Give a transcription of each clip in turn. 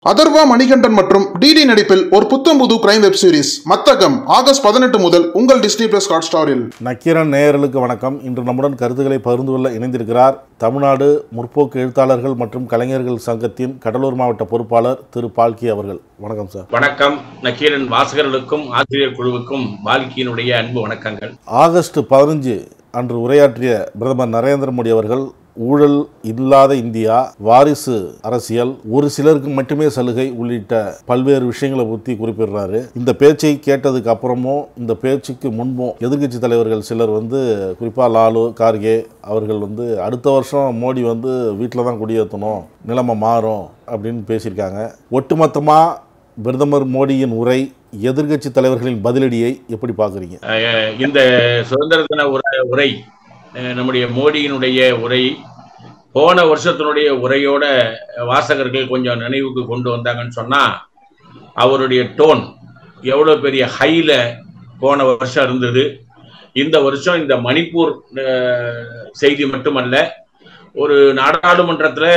அதர்வா மணிகண்டன் மற்றும் டிடி நடிப்பில் ஒரு புத்தம்புது crime web series Mathagam August பதினெட்டு முதல் உங்கள் டிஸ்னி பிளஸ் ஹாட் ஸ்டாரில் நக்கீரன் நேயர்களுக்கு வணக்கம் இன்று நம்முடன் கருத்துக்களை பகிர்ந்து கொள்ள இணைந்திருக்கிறார் தமிழ்நாடு முற்போக்கு எழுத்தாளர்கள் மற்றும் கலைஞர்கள் சங்கத்தின் கடலூர் மாவட்ட பொறுப்பாளர் திரு பால்கி அவர்கள் வணக்கம் சார் வணக்கம் நக்கீரன் வாசகர்களுக்கும் ஆசிரியர் குழுவுக்கும் பால்கியினுடைய அன்பு வணக்கங்கள் ஆகஸ்ட் பதினஞ்சு அன்று உரையாற்றிய பிரதமர் நரேந்திர மோடி அவர்கள் ஊழல் இல்லாத இந்தியா வாரிசு அரசியல் ஒரு சிலருக்கு மட்டுமே சலுகை உள்ளிட்ட பல்வேறு விஷயங்களை பற்றி குறிப்பிடுறாரு இந்த பேச்சை கேட்டதுக்கு அப்புறமும் இந்த பேச்சுக்கு முன்பும் எதிர்க்கட்சி தலைவர்கள் சிலர் வந்து குறிப்பாக லாலு கார்கே அவர்கள் வந்து அடுத்த வருஷம் மோடி வந்து வீட்டில் தான் குடியேற்றணும் நிலைமை மாறும் அப்படின்னு பேசியிருக்காங்க ஒட்டுமொத்தமாக பிரதமர் மோடியின் உரை எதிர்க்கட்சி தலைவர்களின் பதிலடியை எப்படி பார்க்குறீங்க அஹ் இந்த சுதந்திர தின உரை உரை அஹ் நம்முடைய மோடியினுடைய உரை போன வருஷத்தினுடைய உரையோட வாசகர்கள் கொஞ்சம் நினைவுக்கு கொண்டு வந்தாங்கன்னு சொன்னா அவருடைய டோன் எவ்வளவு பெரிய ஹைல போன வருஷம் இருந்தது இந்த வருஷம் இந்த மணிப்பூர் அஹ், செய்தி மட்டுமல்ல ஒரு நாடாளுமன்றத்துல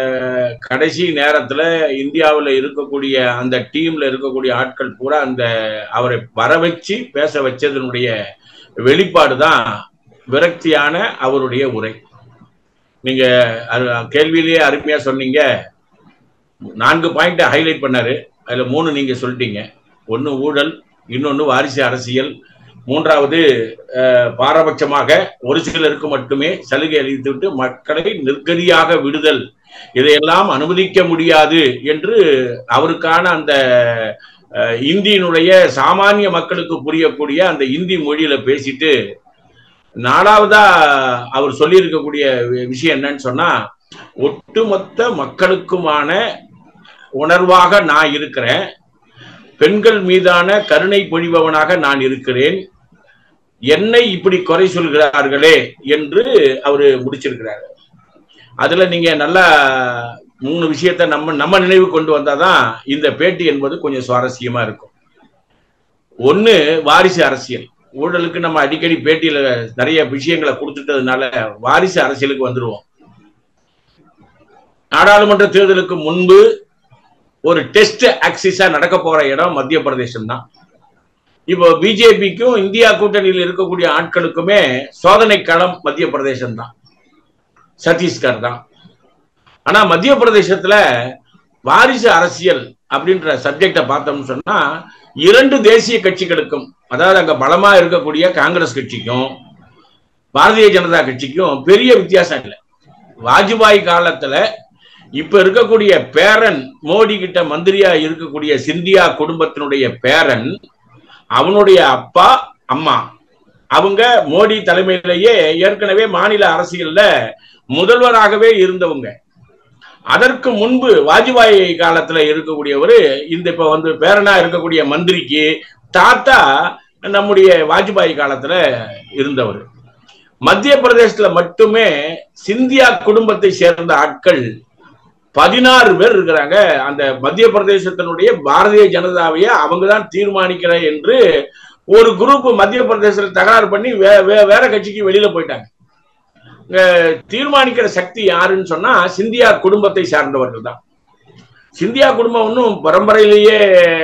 கடைசி நேரத்துல இந்தியாவில் இருக்கக்கூடிய அந்த டீம்ல இருக்கக்கூடிய ஆட்கள் பூரா அந்த அவரை வர வச்சு பேச வச்சதனுடைய வெளிப்பாடு தான் விரக்தியான அவருடைய உரை நீங்க அது கேள்வியிலேயே அருமையா சொன்னீங்க நான்கு பாயிண்ட் ஹைலைட் பண்ணாரு அதுல மூணு நீங்க சொல்லிட்டீங்க ஒன்னு ஊழல் இன்னொன்னு வாரிசு அரசியல் மூன்றாவது அஹ், பாரபட்சமாக ஒரு சிலருக்கு மட்டுமே சலுகை அளித்துவிட்டு மக்களை நிர்கதியாக விடுதல் இதையெல்லாம் அனுமதிக்க முடியாது என்று அவருக்கான அந்த அஹ், இந்தியினுடைய சாமானிய மக்களுக்கு புரியக்கூடிய அந்த இந்தி மொழியில பேசிட்டு நாலாவதா அவர் சொல்லியிருக்கக்கூடிய வி- விஷயம் என்னன்னு சொன்னா ஒட்டுமொத்த மக்களுக்குமான உணர்வாக நான் இருக்கிறேன் பெண்கள் மீதான கருணை பொழிபவனாக நான் இருக்கிறேன் என்னை இப்படி குறை சொல்கிறார்களே என்று அவரு முடிச்சிருக்கிறாரு அதுல நீங்க நல்லா மூணு விஷயத்த நம்ம நம்ம நினைவு கொண்டு வந்தாதான் இந்த பேட்டி என்பது கொஞ்சம் சுவாரஸ்யமா இருக்கும் ஒண்ணு வாரிசு அரசியல் ஊழலுக்கு நம்ம அடிக்கடி பேட்டியில நிறைய விஷயங்களை கொடுத்துட்டதுனால வாரிசு அரசியலுக்கு வந்துருவோம் நாடாளுமன்ற தேர்தலுக்கு முன்பு ஒரு டெஸ்ட் ஆக்சிஸா நடக்க போற இடம் மத்திய பிரதேசம் தான் இப்போ பிஜேபிக்கும் இந்தியா கூட்டணியில் இருக்கக்கூடிய ஆட்களுக்குமே சோதனை களம் மத்திய பிரதேசம் தான் சத்தீஸ்கர் தான் ஆனா மத்திய பிரதேசத்துல வாரிசு அரசியல் அப்படின்ற சப்ஜெக்டை பார்த்தோம்னு சொன்னா இரண்டு தேசிய கட்சிகளுக்கும் அதாவது அங்க பலமா இருக்கக்கூடிய காங்கிரஸ் கட்சிக்கும் பாரதிய ஜனதா கட்சிக்கும் பெரிய வித்தியாசம் இல்லை வாஜ்பாய் காலத்துல இப்ப இருக்கக்கூடிய பேரன் மோடி கிட்ட மந்திரியா இருக்கக்கூடிய சிந்தியா குடும்பத்தினுடைய பேரன் அவனுடைய அப்பா அம்மா அவங்க மோடி தலைமையிலேயே ஏற்கனவே மாநில அரசியல்ல முதல்வராகவே இருந்தவங்க அதற்கு முன்பு வாஜ்பாய் காலத்துல இருக்கக்கூடியவர் இந்த இப்ப வந்து பேரனா இருக்கக்கூடிய மந்திரிக்கு தாத்தா நம்முடைய வாஜ்பாய் காலத்துல இருந்தவர் மத்திய பிரதேசத்துல மட்டுமே சிந்தியா குடும்பத்தை சேர்ந்த ஆட்கள் பதினாறு பேர் இருக்கிறாங்க அந்த மத்திய பிரதேசத்தினுடைய பாரதிய ஜனதாவையே அவங்க தான் தீர்மானிக்கிற என்று ஒரு குரூப் மத்திய பிரதேசத்தில் தகராறு பண்ணி வே வே- வேற கட்சிக்கு வெளியில போயிட்டாங்க இங்க தீர்மானிக்கிற சக்தி யாருன்னு சொன்னா சிந்தியா குடும்பத்தை சார்ந்தவர்கள் தான் சிந்தியா குடும்பம் ஒன்றும் பரம்பரையிலேயே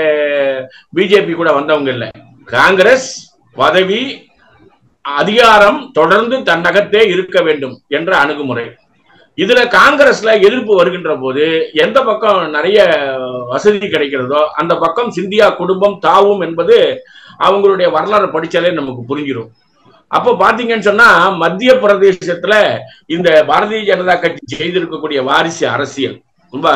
பிஜேபி கூட வந்தவங்க இல்லை காங்கிரஸ் பதவி அதிகாரம் தொடர்ந்து தன்னகத்தே இருக்க வேண்டும் என்ற அணுகுமுறை இதுல காங்கிரஸ்ல எதிர்ப்பு வருகின்ற போது எந்த பக்கம் நிறைய வசதி கிடைக்கிறதோ அந்த பக்கம் சிந்தியா குடும்பம் தாவும் என்பது அவங்களுடைய வரலாறு படிச்சாலே நமக்கு புரிஞ்சிடும் அப்ப பாத்தீங்கன்னு சொன்னா மத்திய பிரதேசத்துல இந்த பாரதிய ஜனதா கட்சி செய்திருக்கக்கூடிய வாரிசு அரசியல் ரொம்ப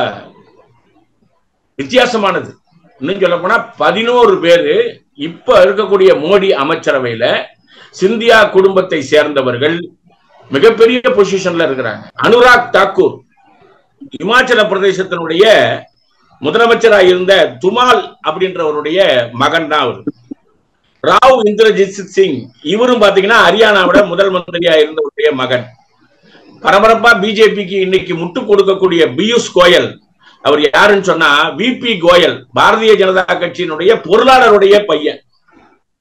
வித்தியாசமானது இன்னும் சொல்ல போனா பதினோரு பேரு இப்ப இருக்கக்கூடிய மோடி அமைச்சரவையில சிந்தியா குடும்பத்தை சேர்ந்தவர்கள் மிகப்பெரிய பொசிஷன்ல இருக்கிறாங்க அனுராக் தாக்கூர் இமாச்சல பிரதேசத்தினுடைய முதலமைச்சராக இருந்த துமால் அப்படின்றவருடைய மகன் தான் அவர் ராவ் இந்திரஜித் சிங் இவரும் பாத்தீங்கன்னா ஹரியானாவோட முதல் மந்திரியா இருந்தவருடைய மகன் பரபரப்பா பிஜேபிக்கு இன்னைக்கு முட்டு கொடுக்கக்கூடிய பியூஷ் கோயல் அவர் யாருன்னு சொன்னா விபி கோயல் பாரதிய ஜனதா கட்சியினுடைய பொருளாளருடைய பையன்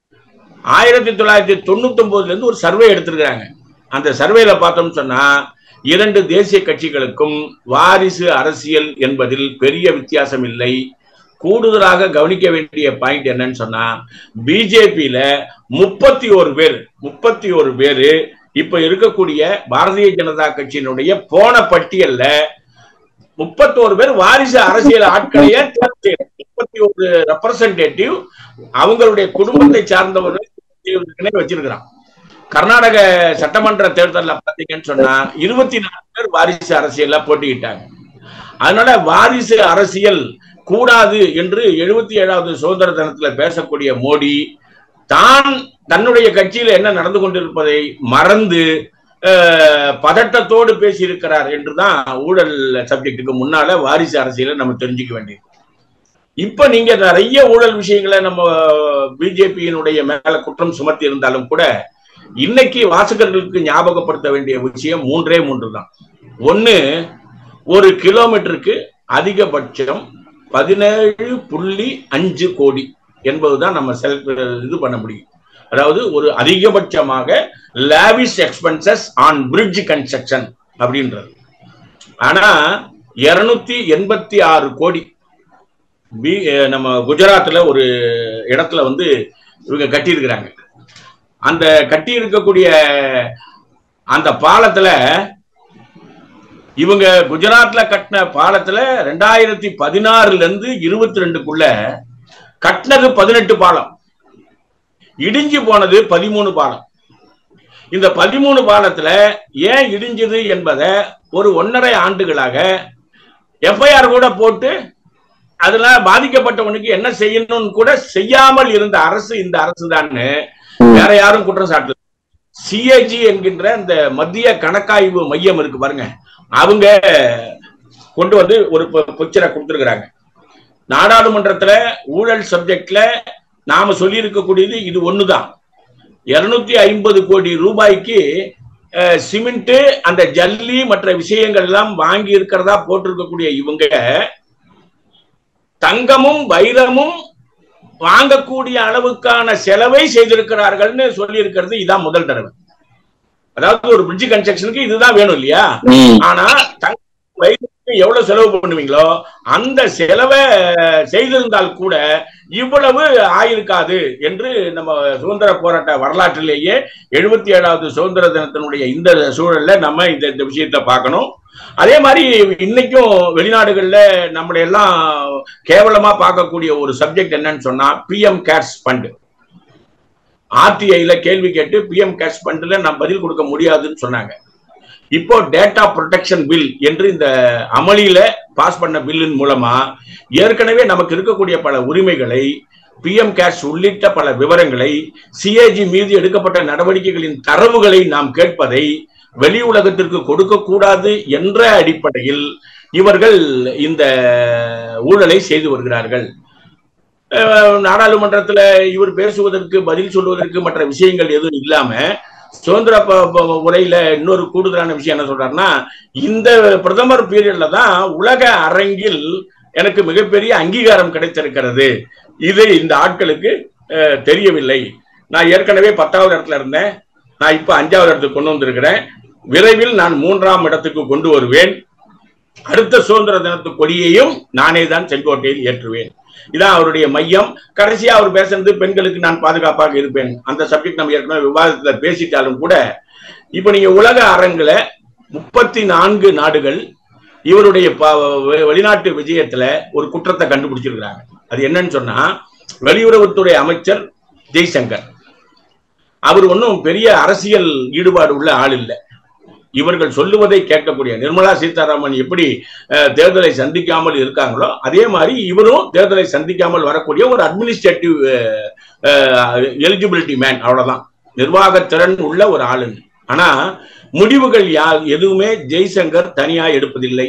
ஆயிரத்தி தொள்ளாயிரத்தி தொண்ணூத்தி ஒன்பதுல இருந்து ஒரு சர்வே எடுத்திருக்காங்க அந்த சர்வேல பார்த்தோம்னு சொன்னா இரண்டு தேசிய கட்சிகளுக்கும் வாரிசு அரசியல் என்பதில் பெரிய வித்தியாசம் இல்லை கூடுதலாக கவனிக்க வேண்டிய பாயிண்ட் என்னன்னு சொன்னா பிஜேபியில முப்பத்தி ஒரு பேர் முப்பத்தி ஒரு பேரு இப்ப இருக்கக்கூடிய பாரதிய ஜனதா கட்சியினுடைய போன பட்டியல்ல முப்பத்தோரு பேர் வாரிசு அரசியல் ஆட்களையே முப்பத்தி ஒரு ரெப்ரசன்டேட்டிவ் அவங்களுடைய குடும்பத்தை சார்ந்தவர்கள் வச்சிருக்கிறான் கர்நாடக சட்டமன்ற தேர்தல்ல பாத்தீங்கன்னு சொன்னா இருபத்தி நாலு பேர் வாரிசு அரசியல்ல போட்டிக்கிட்டாங்க அதனால வாரிசு அரசியல் கூடாது என்று எழுபத்தி ஏழாவது சுதந்திர தினத்துல பேசக்கூடிய மோடி தான் தன்னுடைய கட்சியில என்ன நடந்து கொண்டிருப்பதை மறந்து அஹ், பதட்டத்தோடு பேசியிருக்கிறார் என்றுதான் ஊழல் சப்ஜெக்டுக்கு முன்னால வாரிசு அரசியலை நம்ம தெரிஞ்சுக்க வேண்டியது இப்ப நீங்க நிறைய ஊழல் விஷயங்களை நம்ம பிஜேபியினுடைய மேல குற்றம் சுமத்தி இருந்தாலும் கூட இன்னைக்கு வாசகர்களுக்கு ஞாபகப்படுத்த வேண்டிய விஷயம் மூன்றே மூன்று தான் ஒன்னு ஒரு கிலோமீட்டருக்கு அதிகபட்சம் பதினேழு புள்ளி அஞ்சு கோடி என்பதுதான் நம்ம செல் இது பண்ண முடியும் அதாவது ஒரு அதிகபட்சமாக lavish expenses on bridge construction அப்படின்றது ஆனா இருநூத்தி எண்பத்தி ஆறு கோடி பி நம்ம குஜராத்ல ஒரு இடத்துல வந்து இவங்க கட்டியிருக்கிறாங்க அந்த கட்டி இருக்கக்கூடிய அந்த பாலத்துல இவங்க குஜராத்ல கட்டின பாலத்துல ரெண்டாயிரத்தி பதினாறுல இருந்து இருபத்தி ரெண்டுக்குள்ள கட்டினது பதினெட்டு பாலம் இடிஞ்சு போனது பதிமூணு பாலம் இந்த பதிமூணு பாலத்துல ஏன் இடிஞ்சது என்பதை ஒரு ஒன்னரை ஆண்டுகளாக எஃப்ஐஆர் கூட போட்டு அதுல பாதிக்கப்பட்டவனுக்கு என்ன செய்யணும்னு கூட செய்யாமல் இருந்த அரசு இந்த அரசு தான்னு வேற யாரும் குற்றம் சாட்டல சிஏஜி என்கின்ற இந்த மத்திய கணக்காய்வு மையம் இருக்கு பாருங்க அவங்க கொண்டு வந்து ஒரு பொச்சரை கொடுத்துருக்குறாங்க நாடாளுமன்றத்துல ஊழல் சப்ஜெக்ட்ல நாம சொல்லி இருக்கக்கூடியது இது ஒண்ணுதான் இருநூத்தி ஐம்பது கோடி ரூபாய்க்கு சிமெண்ட் அந்த ஜல்லி மற்ற விஷயங்கள் எல்லாம் வாங்கி இருக்கிறதா போட்டிருக்கக்கூடிய இவங்க தங்கமும் வைரமும் வாங்கக்கூடிய அளவுக்கான செலவை செய்திருக்கிறார்கள்னு சொல்லி இருக்கிறது இதான் முதல் தடவை அதாவது ஒரு பிரிட்ஜ் கன்ஸ்ட்ரக்ஷனுக்கு இதுதான் வேணும் இல்லையா ஆனா தங்க வைரத்துக்கு எவ்வளவு செலவு பண்ணுவீங்களோ அந்த செலவை செய்திருந்தால் கூட இவ்வளவு ஆயிருக்காது என்று நம்ம சுதந்திர போராட்ட வரலாற்றிலேயே எழுபத்தி ஏழாவது சுதந்திர தினத்தினுடைய இந்த சூழல்ல நம்ம இந்த இந்த விஷயத்த பார்க்கணும் அதே மாதிரி இன்னைக்கும் வெளிநாடுகள்ல நம்மளை எல்லாம் கேவலமா பார்க்கக்கூடிய ஒரு சப்ஜெக்ட் என்னன்னு சொன்னா பிஎம் கேர்ஸ் ஃபண்ட் ஆர்டிஐல கேள்வி கேட்டு பிஎம் கேர்ஸ் ஃபண்ட்ல நான் பதில் கொடுக்க முடியாதுன்னு சொன்னாங்க இப்போ டேட்டா ப்ரொடெக்ஷன் பில் என்று இந்த அமளியில பாஸ் பண்ண பில்லின் மூலமா ஏற்கனவே நமக்கு இருக்கக்கூடிய பல உரிமைகளை பிஎம் கேஷ் உள்ளிட்ட பல விவரங்களை சிஏஜி மீது எடுக்கப்பட்ட நடவடிக்கைகளின் தரவுகளை நாம் கேட்பதை வெளி உலகத்திற்கு கொடுக்க கூடாது என்ற அடிப்படையில் இவர்கள் இந்த ஊழலை செய்து வருகிறார்கள் நாடாளுமன்றத்துல இவர் பேசுவதற்கு பதில் சொல்வதற்கு மற்ற விஷயங்கள் எதுவும் இல்லாம சுதந்திர உரையில இன்னொரு கூடுதலான விஷயம் என்ன சொல்றாருன்னா இந்த பிரதமர் பீரியட்ல தான் உலக அரங்கில் எனக்கு மிகப்பெரிய அங்கீகாரம் கிடைத்திருக்கிறது இது இந்த ஆட்களுக்கு தெரியவில்லை நான் ஏற்கனவே பத்தாவது இடத்துல இருந்தேன் நான் இப்ப அஞ்சாவது இடத்துக்கு கொண்டு வந்திருக்கிறேன் விரைவில் நான் மூன்றாம் இடத்துக்கு கொண்டு வருவேன் அடுத்த சுதந்திர தினத்து கொடியையும் நானே தான் செங்கோட்டையில் ஏற்றுவேன் இதான் அவருடைய மையம் கடைசியா அவர் பேசுறது பெண்களுக்கு நான் பாதுகாப்பாக இருப்பேன் அந்த சப்ஜெக்ட் நம்ம ஏற்கனவே விவாதத்துல பேசிட்டாலும் கூட இப்ப நீங்க உலக அரங்குல முப்பத்தி நான்கு நாடுகள் இவருடைய வெளிநாட்டு விஜயத்துல ஒரு குற்றத்தை கண்டுபிடிச்சிருக்கிறாங்க அது என்னன்னு சொன்னா வெளியுறவுத்துறை அமைச்சர் ஜெய்சங்கர் அவர் ஒன்றும் பெரிய அரசியல் ஈடுபாடு உள்ள ஆள் இல்லை இவர்கள் சொல்லுவதை கேட்கக்கூடிய நிர்மலா சீதாராமன் எப்படி தேர்தலை சந்திக்காமல் இருக்காங்களோ அதே மாதிரி இவரும் தேர்தலை சந்திக்காமல் வரக்கூடிய ஒரு அட்மினிஸ்ட்ரேட்டிவ் எலிஜிபிலிட்டி மேன் அவ்வளவுதான் நிர்வாக திறன் உள்ள ஒரு ஆளுங்க ஆனா முடிவுகள் யா எதுவுமே ஜெய்சங்கர் தனியா எடுப்பதில்லை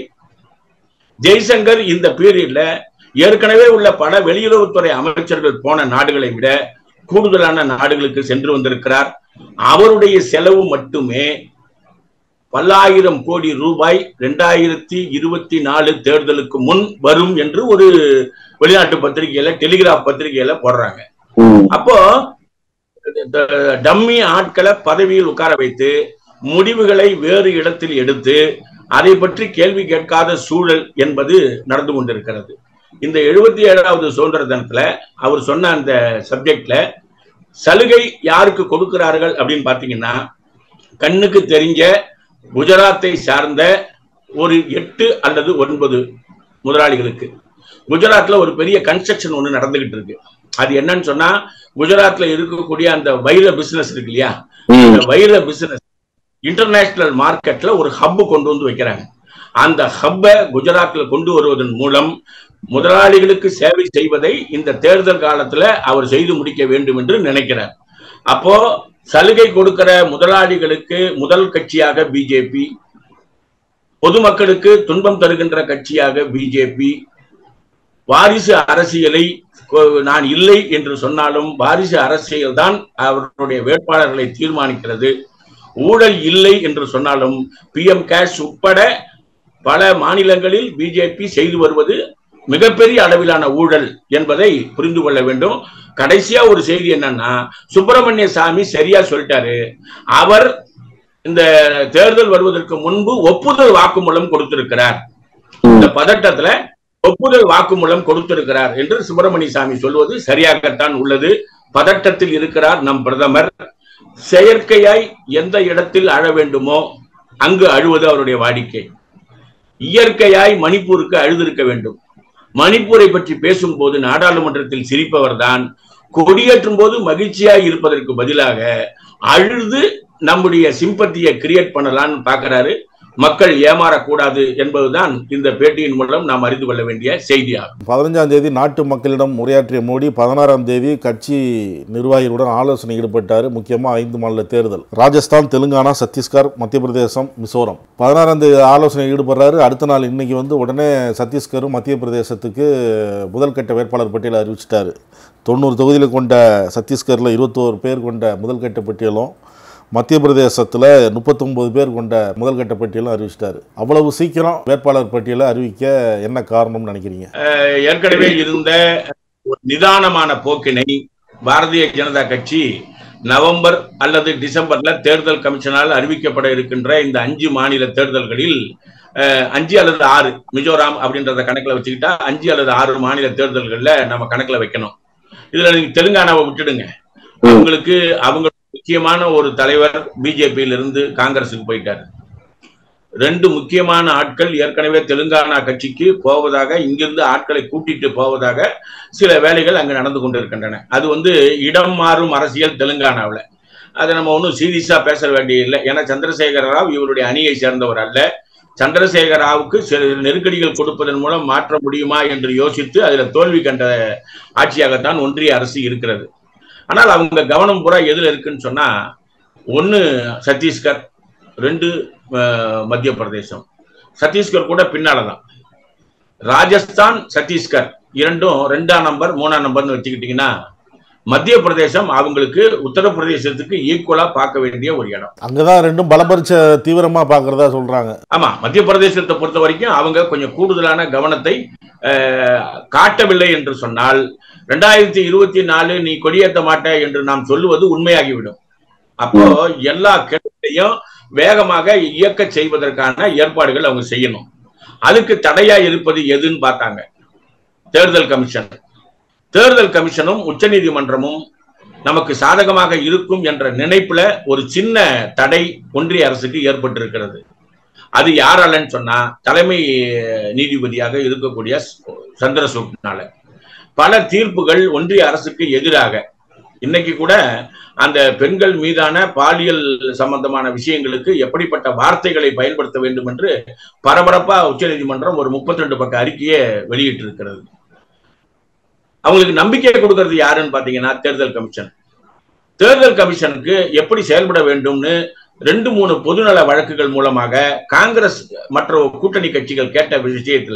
ஜெய்சங்கர் இந்த பீரியட்ல ஏற்கனவே உள்ள பல வெளியுறவுத்துறை அமைச்சர்கள் போன நாடுகளை விட கூடுதலான நாடுகளுக்கு சென்று வந்திருக்கிறார் அவருடைய செலவு மட்டுமே பல்லாயிரம் கோடி ரூபாய் ரெண்டாயிரத்தி இருபத்தி நாலு தேர்தலுக்கு முன் வரும் என்று ஒரு வெளிநாட்டு பத்திரிகையில டெலிகிராப் பத்திரிகையில போடுறாங்க அப்போ டம்மி ஆட்களை பதவியில் உட்கார வைத்து முடிவுகளை வேறு இடத்தில் எடுத்து அதை பற்றி கேள்வி கேட்காத சூழல் என்பது நடந்து கொண்டிருக்கிறது இந்த எழுபத்தி ஏழாவது சுதந்திர தினத்துல அவர் சொன்ன அந்த சப்ஜெக்ட்ல சலுகை யாருக்கு கொடுக்கிறார்கள் அப்படின்னு பாத்தீங்கன்னா கண்ணுக்கு தெரிஞ்ச குஜராத்தை சார்ந்த ஒரு எட்டு அல்லது ஒன்பது முதலாளிகளுக்கு குஜராத்ல ஒரு பெரிய கன்ஸ்ட்ரக்ஷன் ஒண்ணு நடந்துகிட்டு இருக்கு அது என்னன்னு சொன்னா குஜராத்ல இருக்கக்கூடிய அந்த வைர பிசினஸ் இருக்கு இல்லையா அந்த வைர பிசினஸ் இன்டர்நேஷனல் மார்க்கெட்ல ஒரு ஹப் கொண்டு வந்து வைக்கிறாங்க அந்த ஹப்பை குஜராத்ல கொண்டு வருவதன் மூலம் முதலாளிகளுக்கு சேவை செய்வதை இந்த தேர்தல் காலத்துல அவர் செய்து முடிக்க வேண்டும் என்று நினைக்கிறார் அப்போ சலுகை கொடுக்கிற முதலாளிகளுக்கு முதல் கட்சியாக பிஜேபி பொதுமக்களுக்கு துன்பம் தருகின்ற கட்சியாக பிஜேபி வாரிசு அரசியலை கொ- நான் இல்லை என்று சொன்னாலும் வாரிசு அரசியல் தான் அவர்களுடைய வேட்பாளர்களை தீர்மானிக்கிறது ஊழல் இல்லை என்று சொன்னாலும் பிஎம் கேஷ் உட்பட பல மாநிலங்களில் பிஜேபி செய்து வருவது மிகப்பெரிய அளவிலான ஊழல் என்பதை புரிந்து கொள்ள வேண்டும் கடைசியா ஒரு செய்தி என்னன்னா சுப்பிரமணிய சாமி சரியா சொல்லிட்டாரு அவர் இந்த தேர்தல் வருவதற்கு முன்பு ஒப்புதல் வாக்குமூலம் கொடுத்திருக்கிறார் இந்த பதட்டத்துல ஒப்புதல் வாக்குமூலம் கொடுத்திருக்கிறார் என்று சுப்பிரமணிய சாமி சொல்வது சரியாகத்தான் உள்ளது பதட்டத்தில் இருக்கிறார் நம் பிரதமர் செயற்கையாய் எந்த இடத்தில் அழ வேண்டுமோ அங்கு அழுவது அவருடைய வாடிக்கை இயற்கையாய் மணிப்பூருக்கு அழுதிருக்க வேண்டும் மணிப்பூரை பற்றி பேசும்போது நாடாளுமன்றத்தில் சிரிப்பவர் தான் கொடியேற்றும் போது மகிழ்ச்சியாய் இருப்பதற்கு பதிலாக அழுது நம்முடைய சிம்பத்தியை கிரியேட் பண்ணலாம்னு பாக்குறாரு மக்கள் ஏமாறக்கூடாது என்பதுதான் இந்த பேட்டியின் மூலம் நாம் அறிந்து கொள்ள வேண்டிய செய்தியாகும் பதினஞ்சாம் தேதி நாட்டு மக்களிடம் உரையாற்றிய மோடி பதினாறாம் தேதி கட்சி நிர்வாகிகளுடன் ஆலோசனை ஈடுபட்டார் முக்கியமாக ஐந்து மாநில தேர்தல் ராஜஸ்தான் தெலுங்கானா சத்தீஸ்கர் மத்திய பிரதேசம் மிசோரம் பதினாறாம் தேதி ஆலோசனை ஈடுபடுறாரு அடுத்த நாள் இன்னைக்கு வந்து உடனே சத்தீஸ்கரும் மத்திய பிரதேசத்துக்கு முதல் கட்ட வேட்பாளர் பட்டியலை அறிவிச்சிட்டாரு தொண்ணூறு தொகுதிகளை கொண்ட சத்தீஸ்கரில் இருபத்தோரு பேர் கொண்ட முதல் கட்ட பட்டியலும் மத்திய பிரதேசத்தில் முப்பத்தொன்பது பேர் கொண்ட முதல் கட்ட பட்டியலும் அறிவிச்சிட்டாரு அவ்வளவு சீக்கிரம் வேட்பாளர் பட்டியலை அறிவிக்க என்ன காரணம்னு நினைக்கிறீங்க அஹ் ஏற்கனவே இருந்த ஒரு நிதானமான போக்கினை பாரதிய ஜனதா கட்சி நவம்பர் அல்லது டிசம்பர்ல தேர்தல் கமிஷனால் அறிவிக்கப்பட இருக்கின்ற இந்த அஞ்சு மாநில தேர்தல்களில் அஹ், அஞ்சு அல்லது ஆறு மிசோராம் அப்படின்றத கணக்குல வச்சுக்கிட்டா அஞ்சு அல்லது ஆறு மாநில தேர்தல்கள்ல நம்ம கணக்குல வைக்கணும் இதுல நீங்க தெலுங்கானாவை விட்டுடுங்க அவங்களுக்கு அவங்க முக்கியமான ஒரு தலைவர் பிஜேபியில இருந்து காங்கிரஸுக்கு போயிட்டாரு ரெண்டு முக்கியமான ஆட்கள் ஏற்கனவே தெலுங்கானா கட்சிக்கு போவதாக இங்கிருந்து ஆட்களை கூட்டிட்டு போவதாக சில வேலைகள் அங்கு நடந்து கொண்டிருக்கின்றன அது வந்து இடம் மாறும் அரசியல் தெலுங்கானாவில் அதை நம்ம ஒன்றும் சீரியஸா பேச வேண்டியதில்லை ஏன்னா சந்திரசேகர ராவ் இவருடைய அணியை சேர்ந்தவர் அல்ல சந்திரசேகர ராவுக்கு சில நெருக்கடிகள் கொடுப்பதன் மூலம் மாற்ற முடியுமா என்று யோசித்து அதுல தோல்வி கண்ட ஆட்சியாகத்தான் ஒன்றிய அரசு இருக்கிறது ஆனால் அவங்க கவனம் பூரா எதுல இருக்குன்னு சொன்னா ஒன்னு சத்தீஸ்கர் ரெண்டு அஹ், மத்திய பிரதேசம் சத்தீஸ்கர் கூட பின்னாலதான் ராஜஸ்தான் சத்தீஸ்கர் இரண்டும் ரெண்டாம் நம்பர் மூணாம் நம்பர்னு வச்சுக்கிட்டீங்கன்னா மத்திய பிரதேசம் அவங்களுக்கு உத்தரப்பிரதேசத்துக்கு ஈக்குவலா பார்க்க வேண்டிய ஒரு இடம் அங்கதான் ரெண்டும் பலபரிச்ச தீவிரமா பார்க்கறதா சொல்றாங்க ஆமா மத்திய பிரதேசத்தை பொறுத்த வரைக்கும் அவங்க கொஞ்சம் கூடுதலான கவனத்தை அஹ், காட்டவில்லை என்று சொன்னால் ரெண்டாயிரத்தி இருபத்தி நாலு நீ கொடியேற்ற மாட்ட என்று நாம் சொல்லுவது உண்மையாகிவிடும் அப்போ எல்லா கிடத்தையும் வேகமாக இயக்க செய்வதற்கான ஏற்பாடுகள் அவங்க செய்யணும் அதுக்கு தடையா இருப்பது எதுன்னு பார்த்தாங்க தேர்தல் கமிஷன் தேர்தல் கமிஷனும் உச்சநீதிமன்றமும் நமக்கு சாதகமாக இருக்கும் என்ற நினைப்புல ஒரு சின்ன தடை ஒன்றிய அரசுக்கு ஏற்பட்டிருக்கிறது அது யாராலன்னு சொன்னா தலைமை நீதிபதியாக இருக்கக்கூடிய சந்திரசூட்னால பல தீர்ப்புகள் ஒன்றிய அரசுக்கு எதிராக இன்னைக்கு கூட அந்த பெண்கள் மீதான பாலியல் சம்பந்தமான விஷயங்களுக்கு எப்படிப்பட்ட வார்த்தைகளை பயன்படுத்த வேண்டும் என்று பரபரப்பா உச்சநீதிமன்றம் ஒரு முப்பத்தி ரெண்டு பக்க அறிக்கையை வெளியிட்டு இருக்கிறது அவங்களுக்கு நம்பிக்கை கொடுக்கறது யாருன்னு பாத்தீங்கன்னா தேர்தல் கமிஷன் தேர்தல் கமிஷனுக்கு எப்படி செயல்பட வேண்டும்னு ரெண்டு மூணு பொதுநல வழக்குகள் மூலமாக காங்கிரஸ் மற்ற கூட்டணி கட்சிகள் கேட்ட விஷயத்துல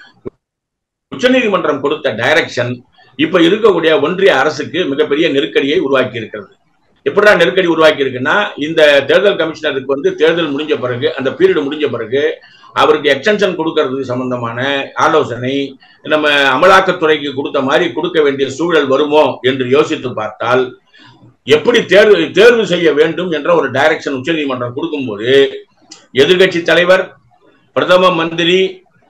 உச்சநீதிமன்றம் கொடுத்த டைரக்ஷன் இப்ப இருக்கக்கூடிய ஒன்றிய அரசுக்கு மிகப்பெரிய நெருக்கடியை உருவாக்கி இருக்கிறது எப்படிடா நெருக்கடி உருவாக்கி இருக்குன்னா இந்த தேர்தல் கமிஷனருக்கு வந்து தேர்தல் முடிஞ்ச பிறகு அந்த பீரியட் முடிஞ்ச பிறகு அவருக்கு எக்ஸ்டென்ஷன் கொடுக்கறது சம்பந்தமான ஆலோசனை நம்ம அமலாக்கத்துறைக்கு கொடுத்த மாதிரி கொடுக்க வேண்டிய சூழல் வருமோ என்று யோசித்து பார்த்தால் எப்படி தேர்வு தேர்வு செய்ய வேண்டும் என்ற ஒரு டைரக்ஷன் உச்சநீதிமன்றம் கொடுக்கும்போது எதிர்கட்சி தலைவர் பிரதம மந்திரி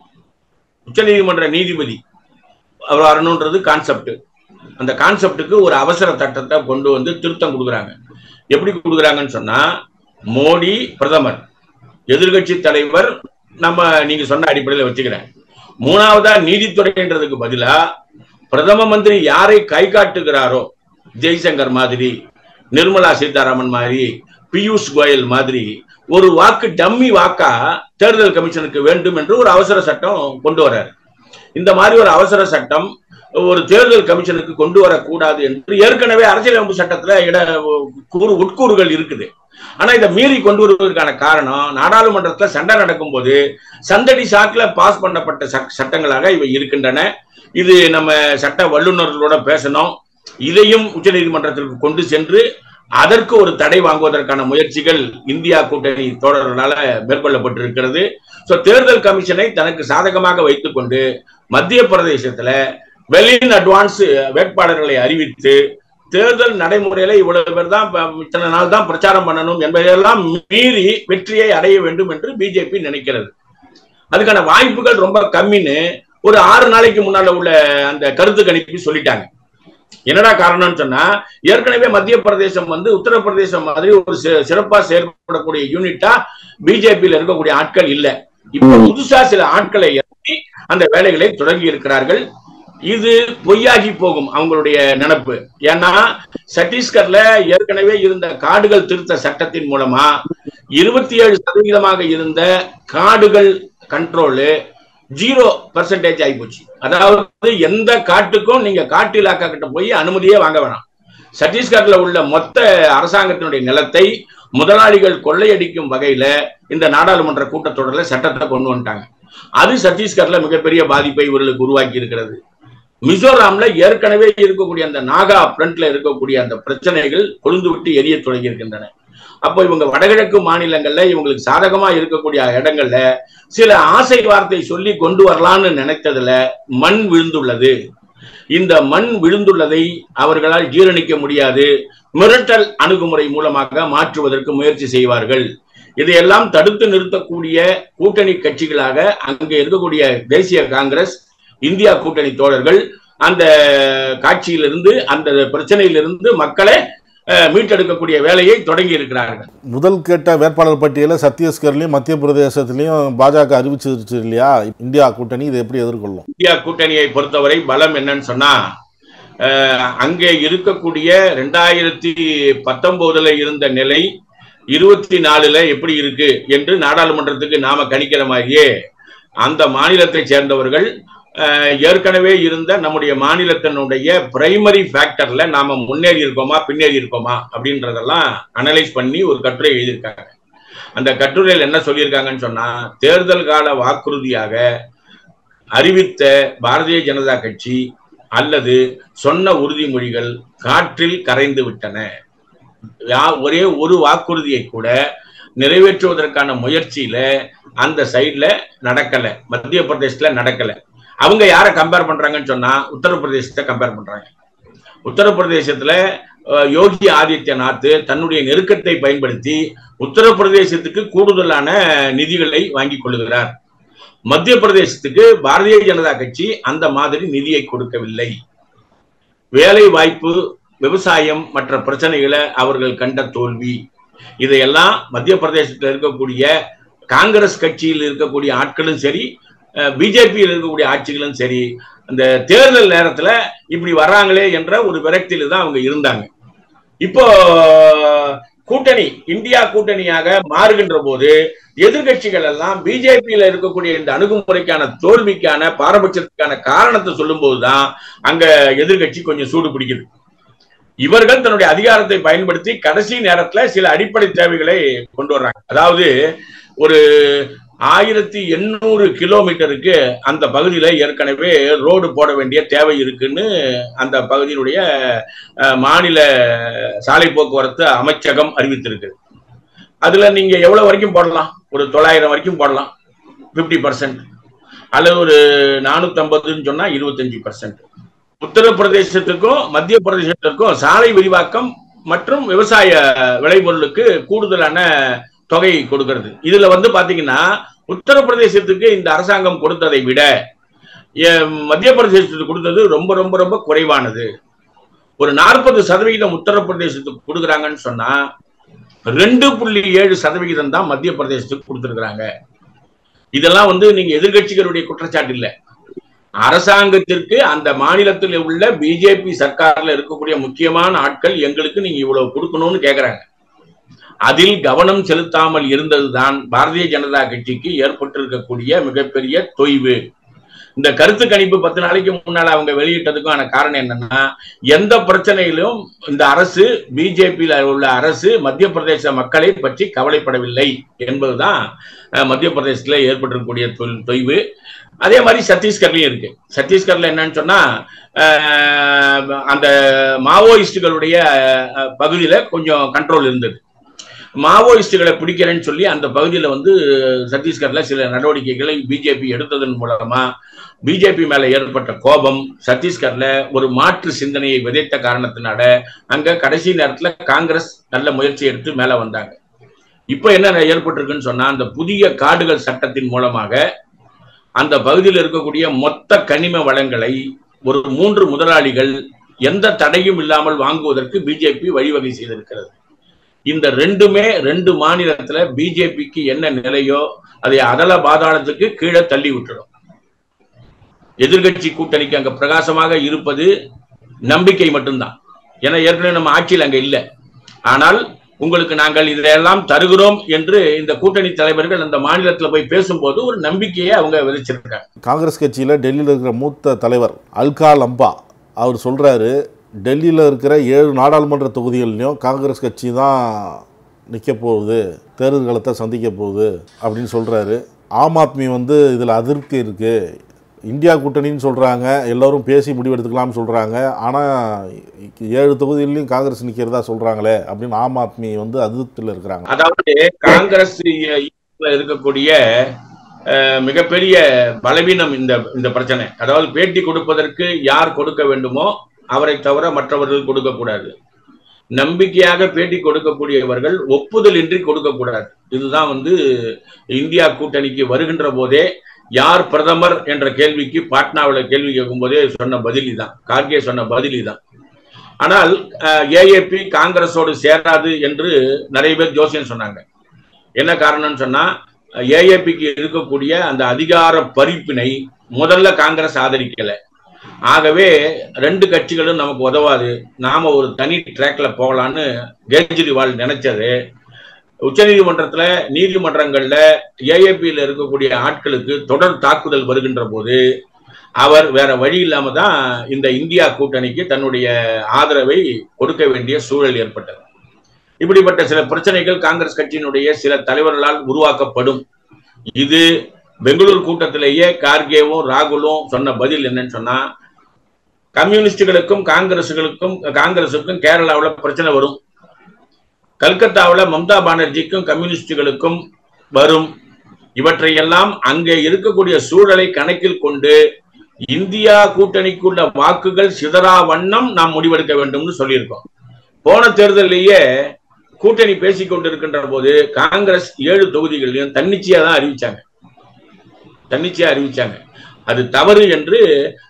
உச்சநீதிமன்ற நீதிபதி அவர் வரணுன்றது கான்செப்ட் அந்த கான்செப்டுக்கு ஒரு அவசர சட்டத்தை கொண்டு வந்து திருத்தம் கொடுக்குறாங்க எப்படி கொடுக்குறாங்கன்னு சொன்னா மோடி பிரதமர் எதிர்கட்சி தலைவர் நம்ம நீங்க சொன்ன அடிப்படையில் வச்சுக்கிறேன் மூணாவதா நீதித்துறைன்றதுக்கு பதிலா பிரதம மந்திரி யாரை கை காட்டுகிறாரோ ஜெய்சங்கர் மாதிரி நிர்மலா சீதாராமன் மாதிரி பியூஷ் கோயல் மாதிரி ஒரு வாக்கு டம்மி வாக்கா தேர்தல் கமிஷனுக்கு வேண்டும் என்று ஒரு அவசர சட்டம் கொண்டு வர்றாரு இந்த மாதிரி ஒரு அவசர சட்டம் ஒரு தேர்தல் கமிஷனுக்கு கொண்டு வரக்கூடாது என்று ஏற்கனவே அரசியலமைப்பு சட்டத்துல இட கூறு உட்கூறுகள் இருக்குது ஆனா இதை மீறி கொண்டு வருவதற்கான காரணம் நாடாளுமன்றத்துல சண்டை நடக்கும்போது சந்தடி சாக்குல பாஸ் பண்ணப்பட்ட சட்- சட்டங்களாக இவை இருக்கின்றன இது நம்ம சட்ட வல்லுநர்களோட பேசணும் இதையும் உச்சநீதிமன்றத்திற்கு கொண்டு சென்று அதற்கு ஒரு தடை வாங்குவதற்கான முயற்சிகள் இந்தியா கூட்டணி தோழர்களால மேற்கொள்ளப்பட்டிருக்கிறது சோ தேர்தல் கமிஷனை தனக்கு சாதகமாக வைத்துக்கொண்டு மத்திய பிரதேசத்துல வெல் இன் அட்வான்ஸ் வேட்பாளர்களை அறிவித்து தேர்தல் நடைமுறையில இவ்வளவு பேர் தான் ப- இத்தனை நாள் தான் பிரச்சாரம் பண்ணணும் என்பதையெல்லாம் மீறி வெற்றியை அடைய வேண்டும் என்று பிஜேபி நினைக்கிறது அதுக்கான வாய்ப்புகள் ரொம்ப கம்மின்னு ஒரு ஆறு நாளைக்கு முன்னால உள்ள அந்த கருத்து கணிப்பு சொல்லிட்டாங்க என்னடா காரணம்னு சொன்னா ஏற்கனவே மத்திய பிரதேசம் வந்து உத்தரப்பிரதேசம் மாதிரி ஒரு சி- சிறப்பா செயல்படக்கூடிய யூனிட்டா பிஜேபியில இருக்கக்கூடிய ஆட்கள் இல்ல இப்ப புதுசா சில ஆட்களை இறக்கி அந்த வேலைகளை தொடங்கி இருக்கிறார்கள் இது பொய்யாகி போகும் அவங்களுடைய நினப்பு ஏன்னா சத்தீஸ்கர்ல ஏற்கனவே இருந்த காடுகள் திருத்த சட்டத்தின் மூலமா இருபத்தி ஏழு சதவீதமாக இருந்த காடுகள் கண்ட்ரோலு ஜீரோ பர்சன்டேஜ் ஆகிப்போச்சு அதாவது எந்த காட்டுக்கும் நீங்க காட்டு இலாக்கா கிட்ட போய் அனுமதியே வாங்க வேணாம் சத்தீஸ்கர்ல உள்ள மொத்த அரசாங்கத்தினுடைய நிலத்தை முதலாளிகள் கொள்ளையடிக்கும் வகையில இந்த நாடாளுமன்ற கூட்டத்தொடர்ல சட்டத்தை கொண்டு வந்துட்டாங்க அது சத்தீஸ்கர்ல மிகப்பெரிய பாதிப்பை இவர்களுக்கு உருவாக்கி இருக்கிறது மிசோராம்ல ஏற்கனவே இருக்கக்கூடிய அந்த நாகா பிரண்ட்ல இருக்கக்கூடிய அந்த பிரச்சனைகள் கொழுந்து விட்டு எரிய தொடங்கி இருக்கின்றன அப்போ இவங்க வடகிழக்கு மாநிலங்கள்ல இவங்களுக்கு சாதகமா இருக்கக்கூடிய இடங்கள்ல சில ஆசை வார்த்தை சொல்லி கொண்டு வரலாம்னு நினைத்ததுல மண் விழுந்துள்ளது இந்த மண் விழுந்துள்ளதை அவர்களால் ஜீரணிக்க முடியாது மிரட்டல் அணுகுமுறை மூலமாக மாற்றுவதற்கு முயற்சி செய்வார்கள் இதையெல்லாம் தடுத்து நிறுத்தக்கூடிய கூட்டணி கட்சிகளாக அங்கே இருக்கக்கூடிய தேசிய காங்கிரஸ் இந்தியா கூட்டணி தோழர்கள் அந்த காட்சியிலிருந்து அந்த பிரச்சனையிலிருந்து மக்களை அஹ், மீட்டெடுக்கக்கூடிய வேலையை தொடங்கி இருக்கிறார்கள் முதல் கேட்ட வேட்பாளர் பட்டியலில் சத்தீஸ்கர்லையும் மத்திய பிரதேசத்துலையும் பாஜக அறிவிச்சிருச்சு இல்லையா இந்தியா கூட்டணி இதை எப்படி எதிர்கொள்ளும் இந்தியா கூட்டணியை பொறுத்தவரை பலம் என்னன்னு சொன்னா அஹ், அங்கே இருக்கக்கூடிய ரெண்டாயிரத்தி பத்தொன்பதுல இருந்த நிலை இருபத்தி நாலுல எப்படி இருக்கு என்று நாடாளுமன்றத்துக்கு நாம கணிக்கிற மாதிரியே அந்த மாநிலத்தை சேர்ந்தவர்கள் அஹ், ஏற்கனவே இருந்த நம்முடைய மாநிலத்தினுடைய பிரைமரி ஃபேக்டர்ல நாம முன்னேறி இருக்கோமா பின்னேறி இருக்கோமா அப்படின்றதெல்லாம் அனலைஸ் பண்ணி ஒரு கட்டுரை எழுதியிருக்காங்க அந்த கட்டுரையில் என்ன சொல்லியிருக்காங்கன்னு சொன்னா தேர்தல் கால வாக்குறுதியாக அறிவித்த பாரதிய ஜனதா கட்சி அல்லது சொன்ன உறுதிமொழிகள் காற்றில் கரைந்து விட்டன யா- ஒரே ஒரு வாக்குறுதியை கூட நிறைவேற்றுவதற்கான முயற்சியில அந்த சைடுல நடக்கல மத்திய பிரதேசத்துல நடக்கல அவங்க யாரை கம்பேர் பண்றாங்கன்னு சொன்னா உத்தரப்பிரதேசத்தை கம்பேர் பண்றாங்க உத்தரப்பிரதேசத்துல அஹ், யோகி ஆதித்யநாத் தன்னுடைய நெருக்கத்தை பயன்படுத்தி உத்தரப்பிரதேசத்துக்கு கூடுதலான நிதிகளை வாங்கிக் கொள்ளுகிறார் மத்திய பிரதேசத்துக்கு பாரதிய ஜனதா கட்சி அந்த மாதிரி நிதியை கொடுக்கவில்லை வேலை வாய்ப்பு விவசாயம் மற்ற பிரச்சனைகளை அவர்கள் கண்ட தோல்வி இதையெல்லாம் மத்திய பிரதேசத்தில் இருக்கக்கூடிய காங்கிரஸ் கட்சியில் இருக்கக்கூடிய ஆட்களும் சரி பிஜேபியில் இருக்கக்கூடிய ஆட்சிகளும் சரி அந்த தேர்தல் நேரத்துல இப்படி வர்றாங்களே என்ற ஒரு விரக்தியில தான் அவங்க இருந்தாங்க இப்போ கூட்டணி இந்தியா கூட்டணியாக மாறுகின்ற போது எதிர்கட்சிகள் எல்லாம் பிஜேபியில இருக்கக்கூடிய இந்த அணுகுமுறைக்கான தோல்விக்கான பாரபட்சத்துக்கான காரணத்தை சொல்லும் போதுதான் அங்க எதிர்கட்சி கொஞ்சம் சூடு பிடிக்குது இவர்கள் தன்னுடைய அதிகாரத்தை பயன்படுத்தி கடைசி நேரத்துல சில அடிப்படை தேவைகளை கொண்டு வர்றாங்க அதாவது ஒரு ஆயிரத்தி எண்ணூறு கிலோமீட்டருக்கு அந்த பகுதியில ஏற்கனவே ரோடு போட வேண்டிய தேவை இருக்குன்னு அந்த பகுதியினுடைய அஹ், மாநில சாலை போக்குவரத்து அமைச்சகம் அறிவித்திருக்கு அதுல நீங்க எவ்வளவு வரைக்கும் போடலாம் ஒரு தொள்ளாயிரம் வரைக்கும் போடலாம் 50% பர்சன்ட் அல்லது ஒரு நானூத்தி ஐம்பதுன்னு சொன்னா இருபத்தஞ்சு பர்சன்ட் உத்தரப்பிரதேசத்துக்கும் மத்திய பிரதேசத்திற்கும் சாலை விரிவாக்கம் மற்றும் விவசாய விளைபொருளுக்கு கூடுதலான தொகை கொடுக்கிறது இதுல வந்து பாத்தீங்கன்னா உத்தரப்பிரதேசத்துக்கு இந்த அரசாங்கம் கொடுத்ததை விட எ- மத்திய பிரதேசத்துக்கு கொடுத்தது ரொம்ப ரொம்ப ரொம்ப குறைவானது ஒரு நாற்பது சதவிகிதம் உத்தரப்பிரதேசத்துக்கு கொடுக்குறாங்கன்னு சொன்னா ரெண்டு புள்ளி ஏழு சதவிகிதம் தான் மத்திய பிரதேசத்துக்கு கொடுத்திருக்கிறாங்க இதெல்லாம் வந்து நீங்க எதிர்கட்சிகளுடைய குற்றச்சாட்டு இல்ல அரசாங்கத்திற்கு அந்த மாநிலத்தில் உள்ள பிஜேபி சர்க்கார்ல இருக்கக்கூடிய முக்கியமான ஆட்கள் எங்களுக்கு நீங்க இவ்வளவு கொடுக்கணும்னு கேக்குறாங்க அதில் கவனம் செலுத்தாமல் இருந்ததுதான் பாரதிய ஜனதா கட்சிக்கு ஏற்பட்டிருக்கக்கூடிய மிகப்பெரிய தொய்வு இந்த கருத்து கணிப்பு பத்து நாளைக்கு முன்னால அவங்க வெளியிட்டதுக்கான காரணம் என்னன்னா எந்த பிரச்சனையிலும் இந்த அரசு பிஜேபியில உள்ள அரசு மத்திய பிரதேச மக்களை பற்றி கவலைப்படவில்லை என்பதுதான் அஹ், மத்திய பிரதேசத்துல ஏற்பட்டிருக்கக்கூடிய தொல்- தொய்வு அதே மாதிரி சத்தீஸ்கர்லயும் இருக்கு சத்தீஸ்கர்ல என்னன்னு சொன்னா அஹ், அந்த மாவோயிஸ்டுகளுடைய அஹ், பகுதியில கொஞ்சம் கண்ட்ரோல் இருந்தது மாவோயிஸ்டுகளை பிடிக்கிறேன்னு சொல்லி அந்த பகுதியில வந்து சத்தீஸ்கர்ல சில நடவடிக்கைகளை பிஜேபி எடுத்ததன் மூலமா பிஜேபி மேல ஏற்பட்ட கோபம் சத்தீஸ்கர்ல ஒரு மாற்று சிந்தனையை விதைத்த காரணத்தினால அங்க கடைசி நேரத்துல காங்கிரஸ் நல்ல முயற்சி எடுத்து மேல வந்தாங்க இப்ப என்ன ஏற்பட்டிருக்குன்னு சொன்னா அந்த புதிய காடுகள் சட்டத்தின் மூலமாக அந்த பகுதியில் இருக்கக்கூடிய மொத்த கனிம வளங்களை ஒரு மூன்று முதலாளிகள் எந்த தடையும் இல்லாமல் வாங்குவதற்கு பிஜேபி வழிவகை செய்திருக்கிறது இந்த ரெண்டுமே ரெண்டு மாநிலத்துல பிஜேபிக்கு என்ன நிலையோ அதை அதல பாதாளத்துக்கு கீழே தள்ளி விட்டுடும் எதிர்கட்சி கூட்டணிக்கு அங்க பிரகாசமாக இருப்பது நம்பிக்கை மட்டும்தான் ஏன்னா ஏற்கனவே நம்ம ஆட்சியில் அங்க இல்லை ஆனால் உங்களுக்கு நாங்கள் இதையெல்லாம் தருகிறோம் என்று இந்த கூட்டணி தலைவர்கள் அந்த மாநிலத்துல போய் பேசும்போது ஒரு நம்பிக்கையை அவங்க விதைச்சிருக்காங்க காங்கிரஸ் கட்சியில் டெல்லியில் இருக்கிற மூத்த தலைவர் அல்கா லம்பா அவர் சொல்கிறாரு டெல்லியில் இருக்கிற ஏழு நாடாளுமன்ற தொகுதிகள்லையும் காங்கிரஸ் கட்சி தான் நிற்க போகுது தேர்தல் காலத்தை சந்திக்க போகுது அப்படின்னு சொல்கிறாரு ஆம் ஆத்மி வந்து இதில் அதிருப்தி இருக்குது இந்தியா கூட்டணின்னு சொல்கிறாங்க எல்லோரும் பேசி முடிவெடுத்துக்கலாம்னு சொல்கிறாங்க ஆனால் ஏழு தொகுதியிலையும் காங்கிரஸ் நிற்கிறதா சொல்கிறாங்களே அப்படின்னு ஆம் ஆத்மி வந்து அதிருப்தியில் இருக்கிறாங்க அதாவது காங்கிரஸ் இயக்கத்துல இருக்கக்கூடிய அஹ், மிகப்பெரிய பலவீனம் இந்த இந்த பிரச்சனை அதாவது பேட்டி கொடுப்பதற்கு யார் கொடுக்க வேண்டுமோ அவரை தவிர மற்றவர்கள் கொடுக்க கூடாது நம்பிக்கையாக பேட்டி கொடுக்கக்கூடியவர்கள் ஒப்புதல் இன்றி கொடுக்க கூடாது இதுதான் வந்து இந்தியா கூட்டணிக்கு வருகின்ற போதே யார் பிரதமர் என்ற கேள்விக்கு பாட்னாவில் கேள்வி கேட்கும் போதே சொன்ன பதில் தான் கார்கே சொன்ன பதில் தான் ஆனால் ஏஏபி காங்கிரஸோடு சேராது என்று நிறைய பேர் ஜோசியம் சொன்னாங்க என்ன காரணம்னு சொன்னா ஏஏபிக்கு இருக்கக்கூடிய அந்த அதிகார பறிப்பினை முதல்ல காங்கிரஸ் ஆதரிக்கல ஆகவே ரெண்டு கட்சிகளும் நமக்கு உதவாது நாம ஒரு தனி ட்ராக்ல போகலான்னு கெஜ்ரிவால் நினைச்சது உச்சநீதிமன்றத்துல நீதிமன்றங்கள்ல ஏஏபியில் இருக்கக்கூடிய ஆட்களுக்கு தொடர் தாக்குதல் வருகின்ற போது அவர் வேற வழி இல்லாம தான் இந்த இந்தியா கூட்டணிக்கு தன்னுடைய ஆதரவை கொடுக்க வேண்டிய சூழல் ஏற்பட்டது இப்படிப்பட்ட சில பிரச்சனைகள் காங்கிரஸ் கட்சியினுடைய சில தலைவர்களால் உருவாக்கப்படும் இது பெங்களூர் கூட்டத்திலேயே கார்கேவும் ராகுலும் சொன்ன பதில் என்னன்னு சொன்னா கம்யூனிஸ்டுகளுக்கும் காங்கிரசுகளுக்கும் காங்கிரசுக்கும் கேரளாவில் பிரச்சனை வரும் கல்கத்தாவில் மம்தா பானர்ஜிக்கும் கம்யூனிஸ்டுகளுக்கும் வரும் இவற்றையெல்லாம் அங்கே இருக்கக்கூடிய சூழலை கணக்கில் கொண்டு இந்தியா கூட்டணிக்குள்ள வாக்குகள் சிதறா வண்ணம் நாம் முடிவெடுக்க வேண்டும்னு சொல்லியிருக்கோம் போன தேர்தலிலேயே கூட்டணி பேசிக் கொண்டிருக்கின்ற போது காங்கிரஸ் ஏழு தொகுதிகளிலும் தன்னிச்சையா தான் அறிவிச்சாங்க தன்னிச்சையா அறிவிச்சாங்க அது தவறு என்று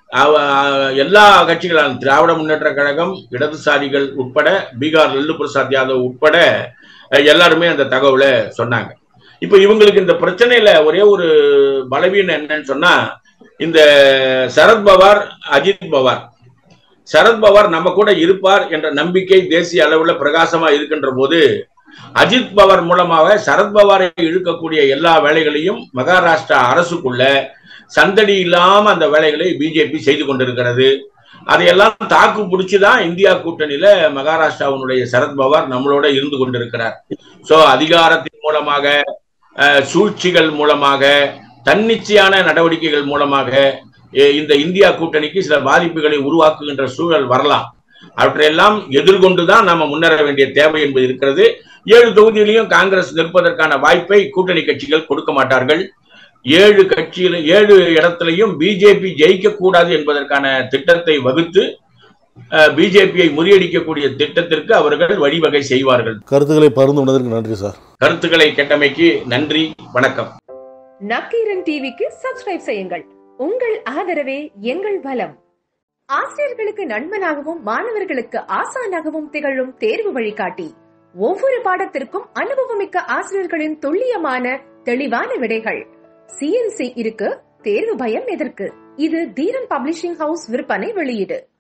அவ- எல்லா கட்சிகளாலும் திராவிட முன்னேற்ற கழகம் இடதுசாரிகள் உட்பட பீகார் லல்லு பிரசாத் யாதவ் உட்பட அஹ், எல்லாருமே அந்த தகவலை சொன்னாங்க இப்ப இவங்களுக்கு இந்த பிரச்சனையில ஒரே ஒரு பலவீனம் என்னன்னு சொன்னா இந்த சரத்பவார் அஜித் பவார் சரத்பவார் நம்ம கூட இருப்பார் என்ற நம்பிக்கை தேசிய அளவுல பிரகாசமா இருக்கின்ற போது அஜித் பவார் மூலமாக சரத்பவாரை இழுக்கக்கூடிய எல்லா வேலைகளையும் மகாராஷ்டிரா அரசுக்குள்ள சந்தடி இல்லாம அந்த வேலைகளை பிஜேபி செய்து கொண்டிருக்கிறது அதையெல்லாம் தாக்கு பிடிச்சுதான் இந்தியா கூட்டணியில மகாராஷ்டிராவினுடைய சரத்பவார் நம்மளோட இருந்து கொண்டிருக்கிறார் சோ அதிகாரத்தின் மூலமாக அஹ், சூழ்ச்சிகள் மூலமாக தன்னிச்சையான நடவடிக்கைகள் மூலமாக எ- இந்த இந்தியா கூட்டணிக்கு சில பாதிப்புகளை உருவாக்குகின்ற சூழல் வரலாம் அவற்றையெல்லாம் எதிர்கொண்டுதான் நாம முன்னேற வேண்டிய தேவை என்பது இருக்கிறது ஏழு தொகுதியிலையும் காங்கிரஸ் நிற்பதற்கான வாய்ப்பை கூட்டணி கட்சிகள் கொடுக்க மாட்டார்கள் ஏழு கட்சியில ஏழு இடத்திலையும் பிஜேபி ஜெயிக்க கூடாது என்பதற்கான திட்டத்தை வகுத்து பிஜேபியை முறியடிக்கக்கூடிய திட்டத்திற்கு அவர்கள் வழிவகை செய்வார்கள் கருத்துக்களை பகிர்ந்து கொண்டதற்கு நன்றி சார் கருத்துக்களை கேட்டமைக்கு நன்றி வணக்கம் நக்கீரன் டிவிக்கு சப்ஸ்கிரைப் செய்யுங்கள் உங்கள் ஆதரவே எங்கள் பலம் ஆசிரியர்களுக்கு நண்பனாகவும் மாணவர்களுக்கு ஆசானாகவும் திகழும் தேர்வு வழிகாட்டி ஒவ்வொரு பாடத்திற்கும் அனுபவமிக்க ஆசிரியர்களின் துல்லியமான தெளிவான விடைகள் சிஎன்சி இருக்கு தேர்வு பயம் எதற்கு இது தீரன் பப்ளிஷிங் ஹவுஸ் விற்பனை வெளியீடு